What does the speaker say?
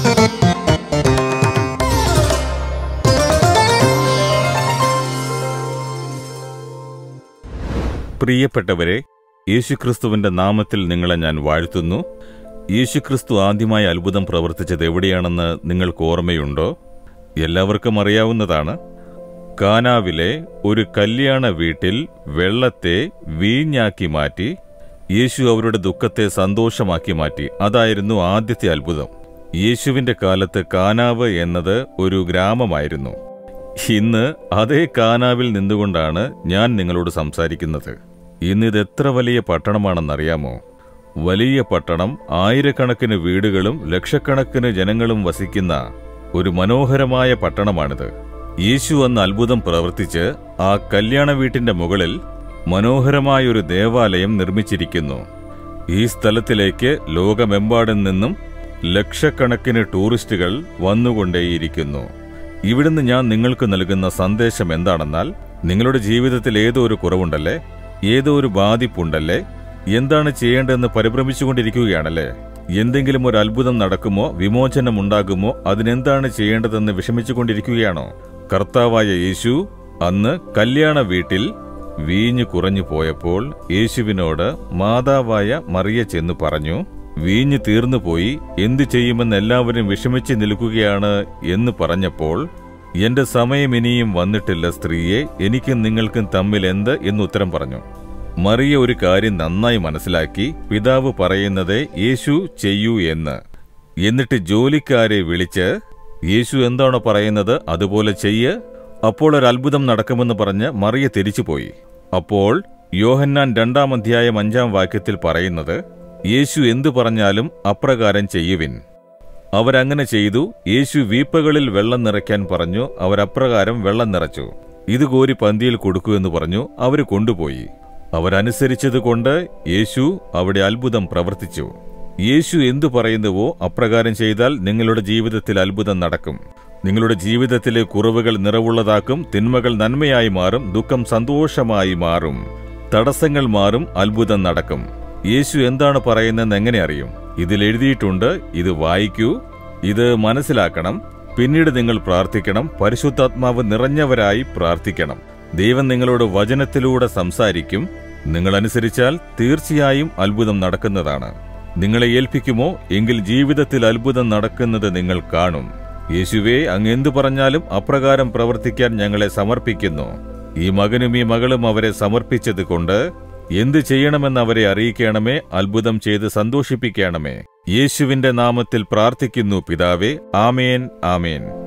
പ്രിയപ്പെട്ടവരെ യേശുക്രിസ്തുവിന്റെ നാമത്തിൽ നിങ്ങളെ ഞാൻ വാഴ്ത്തുന്നു യേശുക്രിസ്തു ആദ്യമായി അത്ഭുതം പ്രവർത്തിച്ചത് എവിടെയാണെന്ന് നിങ്ങൾക്ക് ഓർമ്മയുണ്ടോ എല്ലാവർക്കും അറിയാവുന്നതാണ് കാനാവിലെ ഒരു കല്യാണ വീട്ടിൽ വെള്ളത്തെ വീഞ്ഞാക്കി മാറ്റി യേശു അവരുടെ ദുഃഖത്തെ സന്തോഷമാക്കി മാറ്റി അതായിരുന്നു ആദ്യത്തെ അത്ഭുതം യേശുവിന്റെ കാലത്ത് കാനാവ് എന്നത് ഒരു ഗ്രാമമായിരുന്നു ഇന്ന് അതേ കാനാവിൽ നിന്നുകൊണ്ടാണ് ഞാൻ നിങ്ങളോട് സംസാരിക്കുന്നത് ഇന്ന് ഇത് എത്ര വലിയ പട്ടണമാണെന്നറിയാമോ വലിയ പട്ടണം ആയിരക്കണക്കിന് വീടുകളും ലക്ഷക്കണക്കിന് ജനങ്ങളും വസിക്കുന്ന ഒരു മനോഹരമായ പട്ടണമാണിത് യേശു അന്ന് അത്ഭുതം പ്രവർത്തിച്ച് ആ കല്യാണ വീട്ടിന്റെ മുകളിൽ മനോഹരമായ ഒരു ദേവാലയം നിർമ്മിച്ചിരിക്കുന്നു ഈ സ്ഥലത്തിലേക്ക് ലോകമെമ്പാടും നിന്നും ലക്ഷക്കണക്കിന് ടൂറിസ്റ്റുകൾ വന്നുകൊണ്ടേയിരിക്കുന്നു ഇവിടുന്ന് ഞാൻ നിങ്ങൾക്ക് നൽകുന്ന സന്ദേശം എന്താണെന്നാൽ നിങ്ങളുടെ ജീവിതത്തിൽ ഏതോ ഒരു കുറവുണ്ടല്ലേ ഏതോ ഒരു ബാധിപ്പുണ്ടല്ലേ എന്താണ് ചെയ്യേണ്ടതെന്ന് പരിഭ്രമിച്ചുകൊണ്ടിരിക്കുകയാണല്ലേ എന്തെങ്കിലും ഒരു അത്ഭുതം നടക്കുമോ വിമോചനം ഉണ്ടാകുമോ അതിനെന്താണ് ചെയ്യേണ്ടതെന്ന് വിഷമിച്ചുകൊണ്ടിരിക്കുകയാണോ കർത്താവായ യേശു അന്ന് കല്യാണ വീട്ടിൽ വീഞ്ഞു കുറഞ്ഞു പോയപ്പോൾ യേശുവിനോട് മാതാവായ മറിയ ചെന്നു പറഞ്ഞു വീഞ്ഞ് തീർന്നുപോയി എന്തു ചെയ്യുമെന്ന് എല്ലാവരും വിഷമിച്ച് നിൽക്കുകയാണ് എന്ന് പറഞ്ഞപ്പോൾ എന്റെ സമയം ഇനിയും വന്നിട്ടില്ല സ്ത്രീയെ എനിക്കും നിങ്ങൾക്കും തമ്മിൽ എന്ത് എന്ന് ഉത്തരം പറഞ്ഞു മറിയ ഒരു കാര്യം നന്നായി മനസ്സിലാക്കി പിതാവ് പറയുന്നത് യേശു ചെയ്യൂ എന്ന് എന്നിട്ട് ജോലിക്കാരെ വിളിച്ച് യേശു എന്താണോ പറയുന്നത് അതുപോലെ ചെയ്യ് അപ്പോൾ ഒരു അത്ഭുതം നടക്കുമെന്ന് പറഞ്ഞ് മറിയ തിരിച്ചുപോയി അപ്പോൾ യോഹന്നാൻ രണ്ടാം അധ്യായം അഞ്ചാം വാക്യത്തിൽ പറയുന്നത് യേശു എന്തു പറഞ്ഞാലും അപ്രകാരം ചെയ്യുവിൻ അവരങ്ങനെ ചെയ്തു യേശു വീപ്പകളിൽ വെള്ളം നിറയ്ക്കാൻ പറഞ്ഞു അവരപ്രകാരം വെള്ളം നിറച്ചു ഇത് കോരി പന്തിയിൽ കൊടുക്കൂ എന്ന് പറഞ്ഞു അവർ കൊണ്ടുപോയി അവരനുസരിച്ചതുകൊണ്ട് യേശു അവിടെ അത്ഭുതം പ്രവർത്തിച്ചു യേശു എന്തു പറയുന്നുവോ അപ്രകാരം ചെയ്താൽ നിങ്ങളുടെ ജീവിതത്തിൽ അത്ഭുതം നടക്കും നിങ്ങളുടെ ജീവിതത്തിലെ കുറവുകൾ നിറവുള്ളതാക്കും തിന്മകൾ നന്മയായി മാറും ദുഃഖം സന്തോഷമായി മാറും തടസ്സങ്ങൾ മാറും അത്ഭുതം നടക്കും യേശു എന്താണ് പറയുന്നതെന്ന് എങ്ങനെ അറിയും ഇതിൽ എഴുതിയിട്ടുണ്ട് ഇത് വായിക്കൂ ഇത് മനസ്സിലാക്കണം പിന്നീട് നിങ്ങൾ പ്രാർത്ഥിക്കണം പരിശുദ്ധാത്മാവ് നിറഞ്ഞവരായി പ്രാർത്ഥിക്കണം ദൈവം നിങ്ങളോട് വചനത്തിലൂടെ സംസാരിക്കും നിങ്ങൾ അനുസരിച്ചാൽ തീർച്ചയായും അത്ഭുതം നടക്കുന്നതാണ് നിങ്ങളെ ഏൽപ്പിക്കുമോ എങ്കിൽ ജീവിതത്തിൽ അത്ഭുതം നടക്കുന്നത് നിങ്ങൾ കാണും യേശുവേ അങ്ങ് എന്തു പറഞ്ഞാലും അപ്രകാരം പ്രവർത്തിക്കാൻ ഞങ്ങളെ സമർപ്പിക്കുന്നു ഈ മകനും ഈ മകളും അവരെ സമർപ്പിച്ചത് കൊണ്ട് എന്ത് ചെയ്യണമെന്ന് അവരെ അറിയിക്കണമേ അത്ഭുതം ചെയ്ത് സന്തോഷിപ്പിക്കണമേ യേശുവിന്റെ നാമത്തിൽ പ്രാർത്ഥിക്കുന്നു പിതാവേ ആമേൻ ആമേൻ